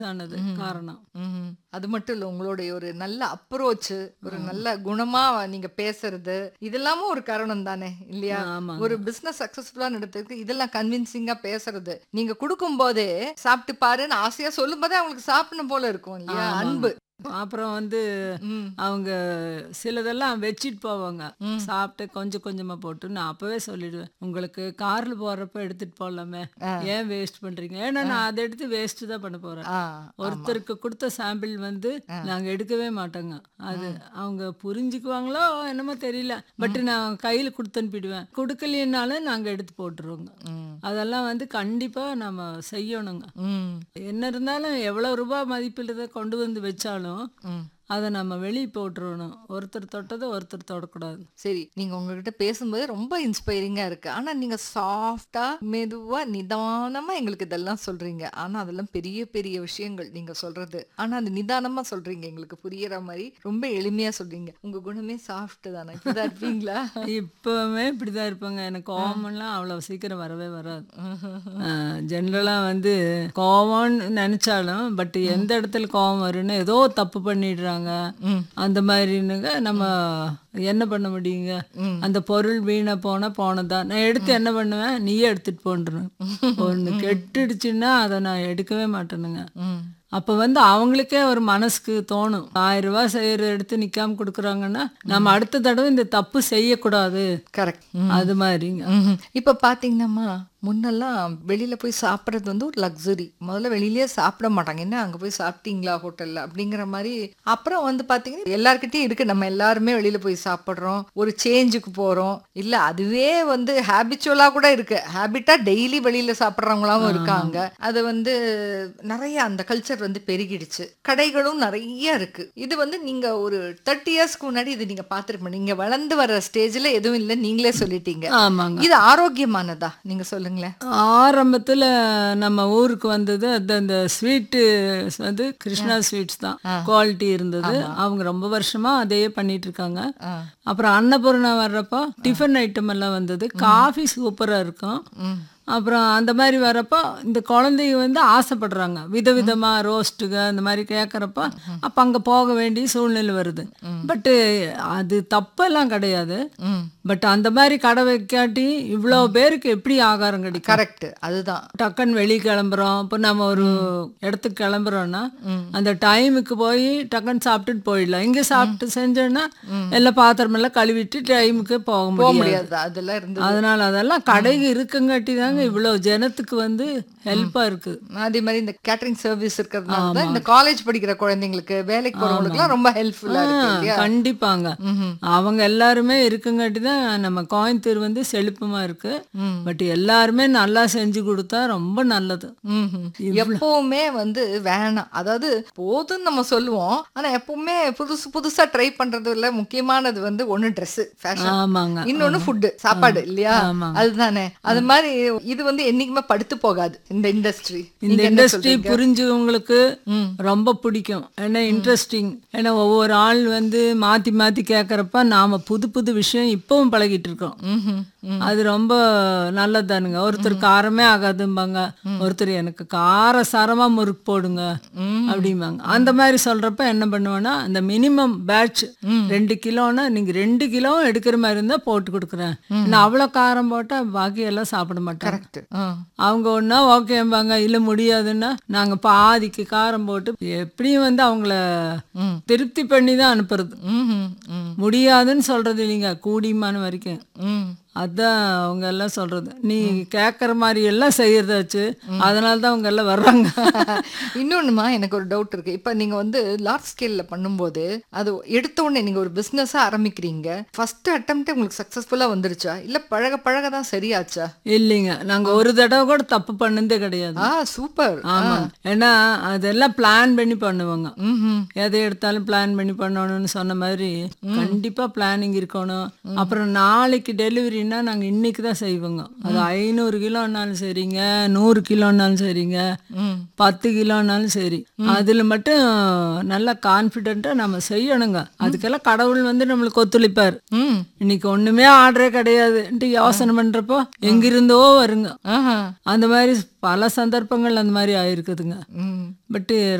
ஆனது காரணம் ம்ஹும். அது மட்டும் இல்ல உங்களுடைய ஒரு நல்ல அப்ரோச் ஒரு நல்ல குணமா நீங்க பேசுறது இதெல்லாமும் ஒரு காரணம் தானே இல்லையா ஆமாங்க. ஒரு பிசினஸ் சக்சஸ்ஃபுல்லா நடத்துறதுக்கு இதெல்லாம் கன்வின்சிங்கா பேசுறது நீங்க கொடுக்கும் போதே சாப்பிட்டு பாருன்னு ஆசையா சொல்லும் போதே அவங்களுக்கு சாப்பிடணும் போல இருக்கும் இல்லையா ஆமாங்க. அன்பு அப்புறம் வந்து ம். அவங்க சிலதெல்லாம் வச்சிட்டு போவாங்க ம். சாப்பிட்டு கொஞ்சம் கொஞ்சமா போட்டு நான் அப்பவே சொல்லிடுவேன் உங்களுக்கு கார்ல போறப்ப எடுத்துட்டு போகலாமே ஆ. ஏன் வேஸ்ட் பண்றீங்க ஏன்னா நான் அதை எடுத்து வேஸ்ட் தான் பண்ண போறேன் ஆ, ஒருத்தருக்கு கொடுத்த சாம்பிள் வந்து நாங்க எடுக்கவே மாட்டோங்க அது அவங்க புரிஞ்சுக்குவாங்களோ என்னமோ தெரியல பட் நான் கையில கொடுத்து அனுப்பிடுவேன் கொடுக்கலைன்னாலும் நாங்க எடுத்து போட்டுருவோங்க ம். அதெல்லாம் வந்து கண்டிப்பா நம்ம செய்யணுங்க ம். என்ன இருந்தாலும் எவ்வளவு ரூபாய் மதிப்பில் இதை கொண்டு வந்து வச்சாலும் ம். அதை நம்ம வெளியே போட்டுருவணும் ஒருத்தர் தொட்டதை ஒருத்தர் தொடக்கூடாது சரி நீங்க உங்ககிட்ட பேசும்போது ரொம்ப இன்ஸ்பைரிங்கா இருக்கு ஆனா நீங்க சாஃப்டா மெதுவா நிதானமா எங்களுக்கு இதெல்லாம் சொல்றீங்க ஆனா அதெல்லாம் பெரிய பெரிய விஷயங்கள் நீங்க சொல்றது ஆனா அது நிதானமா சொல்றீங்க எங்களுக்கு புரியற மாதிரி ரொம்ப எளிமையா சொல்றீங்க உங்க குணமே சாஃப்ட் தானே இப்படிதான் இருப்பீங்களா இப்போவுமே இப்படிதான் இருப்பாங்க எனக்கு கோவம்லாம் அவ்வளோ சீக்கிரம் வரவே வராது ஜென்ரலாக வந்து கோவம்னு நினைச்சாலும் பட் எந்த இடத்துல கோவம் வரும்னு ஏதோ தப்பு பண்ணிடுறாங்க அந்த மாதிரினுங்க நம்ம என்ன பண்ண முடியுங்க அந்த பொருள் வீணா போனா போனதா நான் எடுத்து என்ன பண்ணுவேன் நீயே எடுத்துட்டு போன்றேன் ஒன்று கெட்டுடுச்சுன்னா அதை நான் எடுக்கவே மாட்டேனுங்க ம். அப்போ வந்து அவங்களுக்கே ஒரு மனசுக்கு தோணும் ஆயிரம் ரூபாய் செய்யற எடுத்து நிக்காம கொடுக்குறாங்கன்னா நம்ம அடுத்த தடவை இந்த தப்பு செய்யக்கூடாது கரெக்ட் அது மாதிரிங்க இப்ப பாத்தீங்கன்னா முன்னெல்லாம் வெளியில போய் சாப்பிட்றது வந்து ஒரு லக்ஸுரி முதல்ல வெளியிலேயே சாப்பிட மாட்டாங்க என்ன அங்க போய் சாப்பிட்டீங்களா ஹோட்டல்ல அப்படிங்கிற மாதிரி அப்புறம் வந்து பாத்தீங்கன்னா எல்லார்கிட்டயும் இருக்கு நம்ம எல்லாருமே வெளியில போய் சாப்பிடுறோம் ஒரு சேஞ்சுக்கு போறோம் இல்ல அதுவே வந்து ஹேபிச்சுவலா கூட இருக்கு ஹேபிட்டா டெய்லி வெளியில சாப்பிட்றவங்களாவும் இருக்காங்க அது வந்து நிறைய அந்த கல்ச்சர் வந்து பெருகிடுச்சு கடைகளும் நிறைய இருக்கு இது வந்து நீங்க ஒரு தேர்ட்டி இயர்ஸ்க்கு முன்னாடி இது நீங்க பார்த்துருப்பீங்க நீங்க வளர்ந்து வர ஸ்டேஜ்ல எதுவும் இல்லை நீங்களே சொல்லிட்டீங்க ஆமாங்க இது ஆரோக்கியமானதா நீங்க சொல்லுங்களேன் ஆரம்பத்துல நம்ம ஊருக்கு வந்தது அது அந்த ஸ்வீட்டு வந்து கிருஷ்ணா ஸ்வீட்ஸ் தான் குவாலிட்டி இருந்தது அவங்க ரொம்ப வருஷமா அதையே பண்ணிட்டு இருக்காங்க ஆ. அப்புறம் அன்னபூர்ணா வர்றப்போ டிஃபன் ஐட்டம் எல்லாம் வந்தது காஃபி சூப்பரா இருக்கும் அப்புறம் அந்த மாதிரி வரப்போ இந்த குழந்தைங்க வந்து ஆசைப்படுறாங்க விதவிதமா ரோஸ்ட்டுக அந்த மாதிரி கேட்குறப்ப அப்போ அங்கே போக வேண்டிய சூழ்நிலை வருது பட்டு அது தப்பெல்லாம் கிடையாது ம் பட் அந்த மாதிரி கடை வைக்காட்டி இவ்வளோ பேருக்கு எப்படி ஆகாரம் கிடைக்கும் கரெக்ட் அதுதான் டக்குன்னு வெளியே கிளம்புறோம் இப்போ நம்ம ஒரு இடத்துக்கு கிளம்புறோம்னா அந்த டைமுக்கு போய் டக்குன்னு சாப்பிட்டுட்டு போயிடலாம் இங்கே சாப்பிட்டு செஞ்சோன்னா எல்லா பாத்திரமெல்லாம் கழுவிட்டு டைமுக்கு போக போக முடியாது முடியாது அதெல்லாம் இருந்து அதனால அதெல்லாம் கடைக்கு இருக்குங்காட்டி தாங்க இவ்வளோ ஜனத்துக்கு வந்து ஹெல்ப்பாக இருக்குது அதே மாதிரி இந்த கேட்டரிங் சர்வீஸ் இருக்கிறதுனால தான் இந்த காலேஜ் படிக்கிற குழந்தைங்களுக்கு வேலைக்கு போறவங்களுக்குலாம் ரொம்ப ஹெல்ப்ஃபுல்லா இருக்கு இல்லையா கண்டிப்பாங்க அவங்க எல்லாருமே இருக்குங்காட்டி தான் நம்ம கோயம்புத்தூர் வந்து செழிப்புமா இருக்கு பட் எல்லாருமே நல்லா செஞ்சு கொடுத்தா ரொம்ப நல்லது ம்ஹும். எப்பவுமே வந்து வேணாம் அதாவது போதும்னு நம்ம சொல்லுவோம் ஆனா எப்பவுமே புதுசு புதுசா ட்ரை பண்றதுல முக்கியமானது வந்து ஒண்ணு Dress ஃபேஷன் ஆமாங்க இன்னொன்னு ஃபுட் சாப்பாடு இல்லையா ஆமாங்க. அதுதானே அது மாதிரி இது வந்து என்னைக்குமே படுத்து போகாது இந்த இண்டஸ்ட்ரி இந்த இண்டஸ்ட்ரி புரிஞ்சவங்களுக்கு ரொம்ப பிடிக்கும் ஏன்னா இன்ட்ரெஸ்டிங் ஏன்னா ஒவ்வொரு ஆள் வந்து மாத்தி மாத்தி கேட்கறப்ப நாம புது புது விஷயம் இப்பவும் பழகிட்டு இருக்கோம் அது ரொம்ப நல்லதானுங்க ஒருத்தர் காரமே ஆகாதும்பாங்க ஒருத்தர் எனக்கு கார சாரமா முறுக்கு போடுங்க அப்படிம்பாங்க அந்த மாதிரி சொல்றப்ப என்ன பண்ணுவேன்னா அந்த மினிமம் பேட்ச் ரெண்டு கிலோன்னா நீங்க ரெண்டு கிலோ எடுக்கிற மாதிரி இருந்தா போட்டு கொடுக்குறேன் நான் அவ்வளவு காரம் போட்டா பாக்கி எல்லாம் சாப்பிட மாட்டேன் கரெக்ட் அவங்க ஒன்றா ஓகேம்பாங்க இல்லை முடியாதுன்னா நாங்கள் பாதிக்கு காரம் போட்டு எப்படியும் வந்து அவங்கள திருப்தி பண்ணி தான் அனுப்புறது முடியாதுன்னு சொல்றது இல்லைங்க கூடியமான வரைக்கும் அதான் அவங்க எல்லாம் சொல்றது நீ கேட்குற மாதிரி எல்லாம் செய்யறதாச்சு அதனால தான் அவங்க எல்லாம் வர்றாங்க இன்னொன்னுமா எனக்கு ஒரு டவுட் இருக்கு இப்ப நீங்க வந்து லார்ஜ் ஸ்கேல்ல பண்ணும்போது அது எடுத்த உடனே நீங்க ஒரு பிசினஸா ஆரம்பிக்கிறீங்க ஃபர்ஸ்ட் அட்டம்ப்ட் உங்களுக்கு சக்சஸ்ஃபுல்லா வந்துருச்சா இல்ல பழக பழக தான் சரியாச்சா இல்லைங்க நாங்கள் ஒரு தடவை கூட தப்பு பண்ணதே கிடையாது ஆ சூப்பர் ஆமாம் ஏன்னா அதெல்லாம் பிளான் பண்ணி பண்ணுவாங்க ம்ஹும். எதை எடுத்தாலும் பிளான் பண்ணி பண்ணணும்னு சொன்ன மாதிரி கண்டிப்பா பிளானிங் இருக்கணும் அப்புறம் நாளைக்கு டெலிவரி மாதிரின்னா நாங்கள் இன்னைக்கு தான் செய்வோங்க அது ஐநூறு கிலோனாலும் சரிங்க நூறு கிலோனாலும் சரிங்க ம் பத்து கிலோனாலும் சரி அதில் மட்டும் நல்லா கான்ஃபிடென்ட்டாக நம்ம செய்யணுங்க அதுக்கெல்லாம் கடவுள் வந்து நம்மளுக்கு ஒத்துழைப்பார் ம் இன்னைக்கு ஒண்ணுமே ஆர்டரே கிடையாதுன்ட்டு யோசனை பண்றப்போ எங்கிருந்தோ வருங்க ஆஹா அந்த மாதிரி பல சந்தர்ப்பங்கள் அந்த மாதிரி ஆயிருக்குதுங்க ம் பட்டு